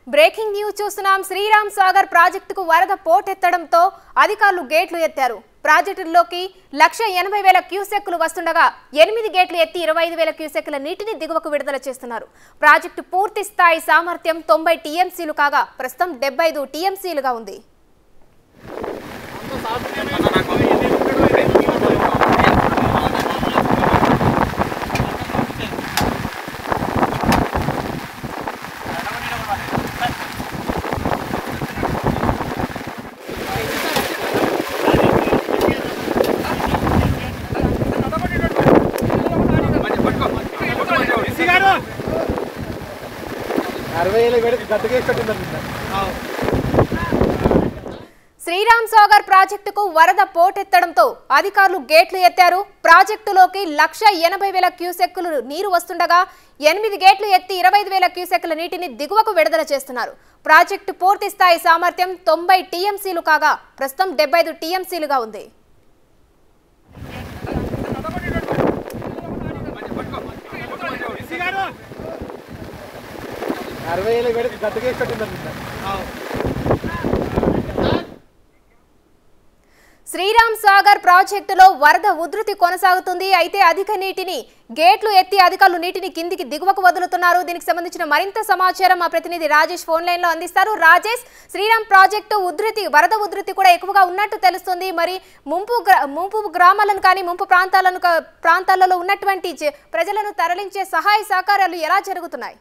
Breaking news చూస్తున్నాం శ్రీరామ్ సాగర్ ప్రాజెక్టుకు వరద పోటెత్తడంతో అధికారులు గేట్లు ఎత్తారు ప్రాజెక్టులోకి లక్ష ఎనభై వేల క్యూసెక్కులు వస్తుండగా ఎనిమిది గేట్లు ఎత్తి ఇరవై ఐదు వేల క్యూసెక్కుల నీటిని దిగువకు విడుదల చేస్తున్నారు ప్రాజెక్టు పూర్తి స్థాయి సామర్థ్యం తొంభై టీఎంసీలు కాగా ప్రస్తుతం డెబ్బై ఐదు టీఎంసీలుగా ఉంది అరవై ఏళ్ళ వేడికి గట్టుకేసి పెట్టిందండి శ్రీరామ్ సాగర్ ప్రాజెక్టుకు వరద పోటెత్తడంతో అధికారులు గేట్లు ఎత్తారు ప్రాజెక్టులోకి లక్ష ఎనభై వేల క్యూసెక్కులు నీరు వస్తుండగా ఎనిమిది గేట్లు ఎత్తి ఇరవై ఐదు వేల క్యూసెక్కుల నీటిని దిగువకు విడుదల చేస్తున్నారు ప్రాజెక్టు పూర్తి స్థాయి సామర్థ్యం తొంభై టీఎంసీలు కాగా ప్రస్తుతం డెబ్బై ఐదు టీఎంసీలుగా ఉంది అరవై ఏళ్ళ వేడికి గట్టుకేసి పెట్టిందండి శ్రీరామ్ సాగర్ ప్రాజెక్టులో వరద ఉధృతి కొనసాగుతుంది అయితే అధిక నీటిని గేట్లు ఎత్తి అధికారులు నీటిని కిందికి దిగువకు వదులుతున్నారు దీనికి సంబంధించిన మరింత సమాచారం మా ప్రతినిధి రాజేష్ ఫోన్ లైన్ లో అందిస్తారు రాజేష్ శ్రీరామ్ ప్రాజెక్టు ఉధృతి వరద ఉధృతి కూడా ఎక్కువగా ఉన్నట్టు తెలుస్తుంది మరి ముంపు గ్రా- ముంపు గ్రామాలను కానీ ముంపు ప్రాంతాలను కా- ప్రాంతాలలో ఉన్నటువంటి జ- ప్రజలను తరలించే సహాయ సహకారాలు ఎలా జరుగుతున్నాయి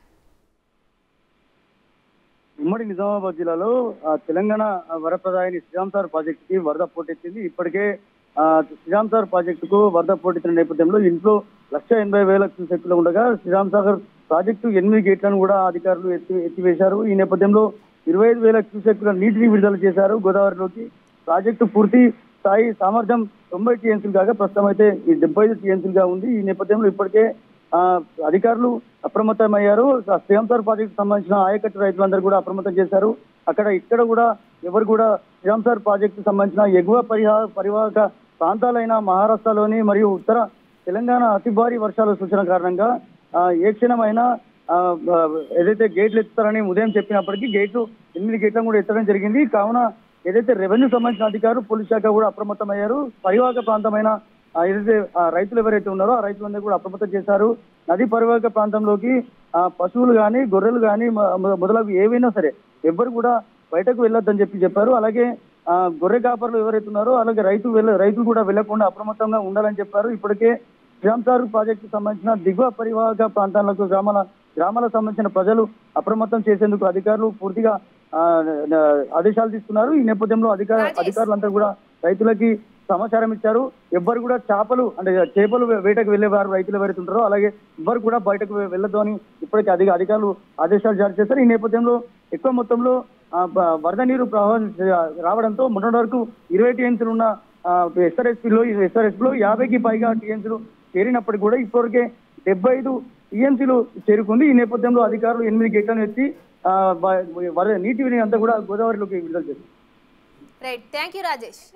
ఉమ్మడి నిజామాబాద్ జిల్లాలో ఆ, తెలంగాణ వరప్రదాయని శ్రీరామ్ సార్ ప్రాజెక్ట్ కి వరద పోటెత్తింది ఇప్పటికే ఆ, శ్రీరామ్ సార్ ప్రాజెక్టుకు వరద పోటెత్తిన నేపథ్యంలో ఇంట్లో లక్ష ఎనభై వేల క్యూసెక్లు ఉండగా శ్రీరామ్ సాగర్ ప్రాజెక్టు ఎనిమిది గేట్లను కూడా అధికారులు ఎత్తి ఎత్తివేశారు ఈ నేపథ్యంలో ఇరవై ఐదు వేల క్యూసెక్ల నీటిని విడుదల చేశారు గోదావరిలోకి ప్రాజెక్టు పూర్తి స్థాయి సామర్థ్యం తొంభై టీఎంసీలు కాగా ప్రస్తుతం అయితే ఈ డెబ్బై ఐదు టీఎంసీలుగా ఉంది ఈ నేపథ్యంలో ఇప్పటికే ఆ, అధికారులు అప్రమత్తమయ్యారు ఆ శ్రీరామ్ సార్ ప్రాజెక్టు సంబంధించిన ఆయకట్టు రైతులందరూ కూడా అప్రమత్తం చేశారు అక్కడ ఇక్కడ కూడా ఎవరు కూడా శ్రీరామ్ సార్ ప్రాజెక్టు సంబంధించిన ఎగువ పరిహా పరివాహక ప్రాంతాలైన మహారాష్ట్రలోని మరియు ఉత్తర తెలంగాణ అతి భారీ వర్షాల సూచన కారణంగా ఆ, ఏ క్షణమైనా ఆ, ఆ, ఏదైతే గేట్లు ఎత్తుతారని ఉదయం చెప్పినప్పటికీ గేట్లు ఎనిమిది గేట్లను కూడా ఎత్తడం జరిగింది కావున ఏదైతే రెవెన్యూ సంబంధించిన అధికారులు పోలీస్ శాఖ కూడా అప్రమత్తమయ్యారు పరివాహక ప్రాంతమైన ఆ, ఏదైతే ఆ రైతులు ఎవరైతే ఉన్నారో ఆ రైతులందరూ కూడా అప్రమత్తం చేశారు నది పరివాహక ప్రాంతంలోకి ఆ పశువులు కానీ గొర్రెలు కానీ మొదలగు ఏవైనా సరే ఎవ్వరు కూడా బయటకు వెళ్ళొద్దని చెప్పి చెప్పారు అలాగే ఆ, గొర్రె కాపర్లు ఎవరైతే ఉన్నారో అలాగే రైతు వెళ్ళ రైతులు కూడా వెళ్లకుండా అప్రమత్తంగా ఉండాలని చెప్పారు ఇప్పటికే శ్రీరామ్సార్ ప్రాజెక్టు సంబంధించిన దిగువ పరివాహక ప్రాంతాలకు గ్రామాల గ్రామాలకు సంబంధించిన ప్రజలు అప్రమత్తం చేసేందుకు అధికారులు పూర్తిగా ఆ, ఆ, ఆదేశాలు తీసుకున్నారు ఈ నేపథ్యంలో అధికార రాజేష్. అధికారులంతా కూడా రైతులకి సమాచారం ఇచ్చారు ఎవ్వరు కూడా చేపలు అంటే చేపలు వే- వేటకు వెళ్లేవారు రైతులు ఎవరైతే ఉంటారో అలాగే ఎవ్వరు కూడా బయటకు వె- వెళ్ళొద్దు అని ఇప్పటికే అధిక అధికారులు ఆదేశాలు జారీ చేశారు ఈ నేపథ్యంలో ఎక్కువ మొత్తంలో ఆ, బ- వరద నీరు ప్రవాహం రావడంతో మొన్నటి వరకు ఇరవై టీఎంసీలు ఉన్న ఎస్ఆర్ఎస్పీలో ఎస్ఆర్ఎస్పీలో యాభైకి పైగా టీఎంసీలు చేరినప్పటికీ కూడా ఇప్పటికే డెబ్బై ఐదు టీఎంసీలు చేరుకుంది ఈ నేపథ్యంలో అధికారులు ఎనిమిది గేట్లను ఎత్తి ఆ, వ- వరద నీటిని అంతా కూడా గోదావరిలోకి విడుదల చేశారు రైట్ థ్యాంక్ యూ రాజేష్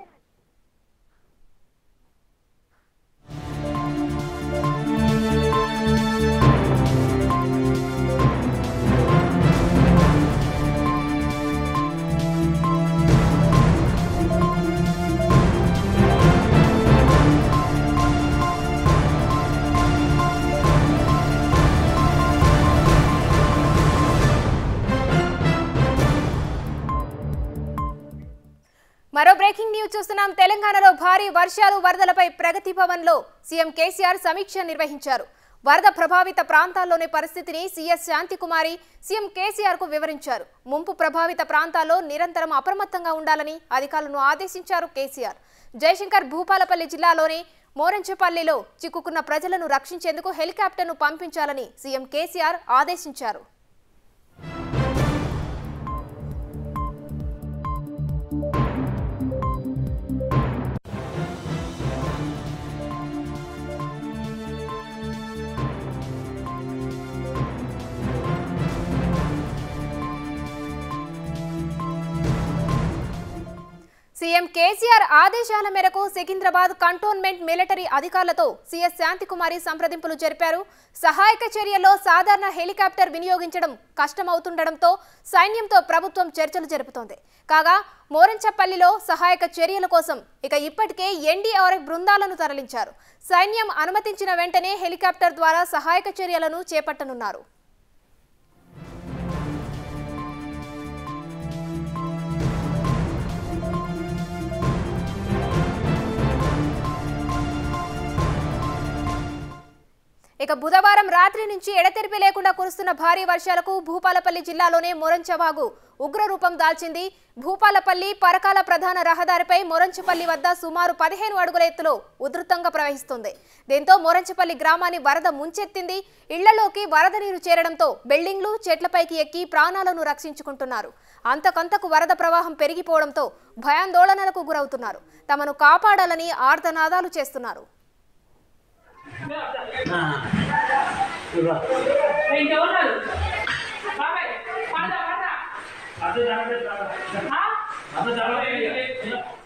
మరో బ్రేకింగ్ న్యూస్ చూస్తున్నాం తెలంగాణలో భారీ వర్షాలు వరదలపై ప్రగతి భవన్ లో సీఎం కేసీఆర్ సమీక్ష నిర్వహించారు వరద ప్రభావిత ప్రాంతాల్లోని పరిస్థితిని సీఎస్ శాంతికుమారి సీఎం కేసీఆర్ కు వివరించారు ముంపు ప్రభావిత ప్రాంతాల్లో నిరంతరం అప్రమత్తంగా ఉండాలని అధికారులను ఆదేశించారు కేసీఆర్ జయశంకర్ భూపాలపల్లి జిల్లాలోని మోరంచపల్లిలో చిక్కుకున్న ప్రజలను రక్షించేందుకు హెలికాప్టర్ను పంపించాలని సీఎం కేసీఆర్ ఆదేశించారు సీఎం కేసీఆర్ ఆదేశాల మేరకు సికింద్రాబాద్ కంటోన్మెంట్ మిలిటరీ అధికారులతో సీఎస్ శాంతికుమారి సంప్రదింపులు జరిపారు సహాయక చర్యల్లో సాధారణ హెలికాప్టర్ వినియోగించడం కష్టమవుతుండటంతో సైన్యంతో ప్రభుత్వం చర్చలు జరుపుతోంది కాగా మోరంచపల్లిలో సహాయక చర్యల కోసం ఇక ఇప్పటికే ఎన్డీఆర్ఎఫ్ బృందాలను తరలించారు సైన్యం అనుమతించిన వెంటనే హెలికాప్టర్ ద్వారా సహాయక చర్యలను చేపట్టనున్నారు ఇక బుధవారం రాత్రి నుంచి ఎడతెరిపి లేకుండా కురుస్తున్న భారీ వర్షాలకు భూపాలపల్లి జిల్లాలోనే మొరంచవాగు ఉగ్రరూపం దాల్చింది భూపాలపల్లి పరకాల ప్రధాన రహదారిపై మొరంచపల్లి వద్ద సుమారు పదిహేను అడుగుల ఎత్తులో ఉధృతంగా ప్రవహిస్తుంది దీంతో మొరంచపల్లి గ్రామాన్ని వరద ముంచెత్తింది ఇళ్లలోకి వరద నీరు చేరడంతో బిల్డింగ్లు చెట్లపైకి ఎక్కి ప్రాణాలను రక్షించుకుంటున్నారు అంతకంతకు వరద ప్రవాహం పెరిగిపోవడంతో భయాందోళనలకు గురవుతున్నారు తమను కాపాడాలని ఆర్తనాదాలు చేస్తున్నారు ఇంకెవరున్నారు బాబాయ్ పాడదా పాడదా అదే జాగ్రత్త ఆ? అదే జాగ్రత్త